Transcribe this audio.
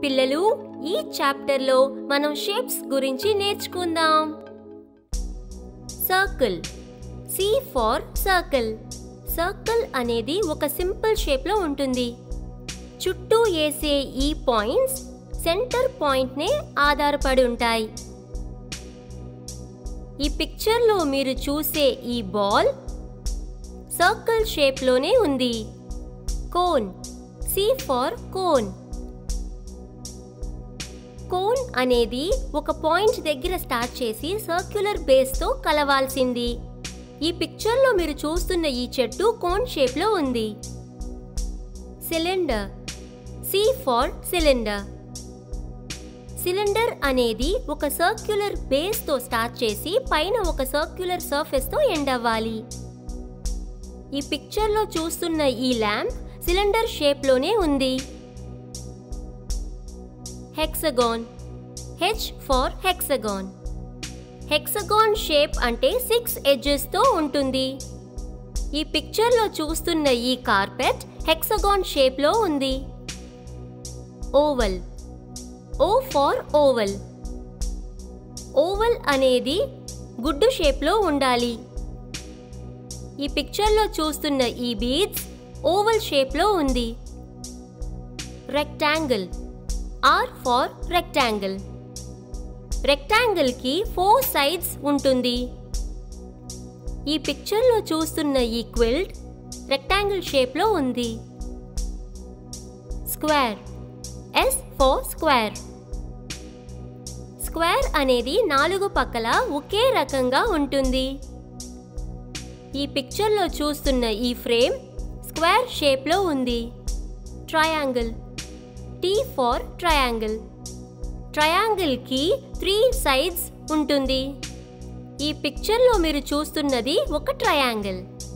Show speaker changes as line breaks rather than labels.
పిల్లలు ఈ చాప్టర్లో మనం షేప్స్ గురించి నేర్చుకుందాం circle C for circle circle అనేది ఒక సింపుల్ షేప్లో ఉంటుంది చుట్టూ వేసే ఈ పాయింట్స్ సెంటర్ పాయింట్నే ఆధారపడి ఉంటాయి ఈ పిక్చర్లో మీరు చూసే ఈ బాల్ సర్కిల్ షేప్లోనే ఉంది cone C for cone cone అనేది ఒక పాయింట్ దగ్గర స్టార్ట్ చేసి సర్క్యులర్ బేస్తో కలవాల్సింది ఈ పిక్చర్లో మీరు చూస్తున్న ఈ చెట్టు కోన్ షేప్లో ఉంది cylinder C for cylinder cylinder అనేది ఒక సర్క్యులర్ బేస్తో స్టార్ట్ చేసి పైన ఒక సర్క్యులర్ సర్ఫేస్తో ఎండ్ అవ్వాలి ఈ పిక్చర్లో చూస్తున్న ఈ ల్యాంప్ సిలిండర్ షేప్లోనే ఉంది hexagon H for hexagon hexagon shape అంటే సిక్స్ ఎడ్జెస్తో ఉంటుంది ఈ పిక్చర్లో చూస్తున్న ఈ కార్పెట్ హెక్సగాన్ షేప్లో ఉంది oval O for oval oval అనేది గుడ్డు షేప్లో ఉండాలి ఈ పిక్చర్లో చూస్తున్న ఈ బీడ్స్ ఓవల్ షేప్లో ఉంది రెక్టాంగిల్ ఆర్ ఫార్ రెక్టాంగిల్ రెక్టాంగిల్కి ఫోర్ సైడ్స్ ఉంటుంది ఈ పిక్చర్లో చూస్తున్న ఈ క్విల్ట్ రెక్టాంగిల్ షేప్లో ఉంది square S for square square అనేది నాలుగు పక్కల ఒకే రకంగా ఉంటుంది ఈ పిక్చర్లో చూస్తున్న ఈ ఫ్రేమ్ స్క్వేర్ షేప్లో ఉంది ట్రయాంగిల్ టీ ఫార్ ట్రయాంగిల్ ట్రయాంగిల్కి త్రీ సైడ్స్ ఉంటుంది ఈ పిక్చర్లో మీరు చూస్తున్నది ఒక ట్రయాంగిల్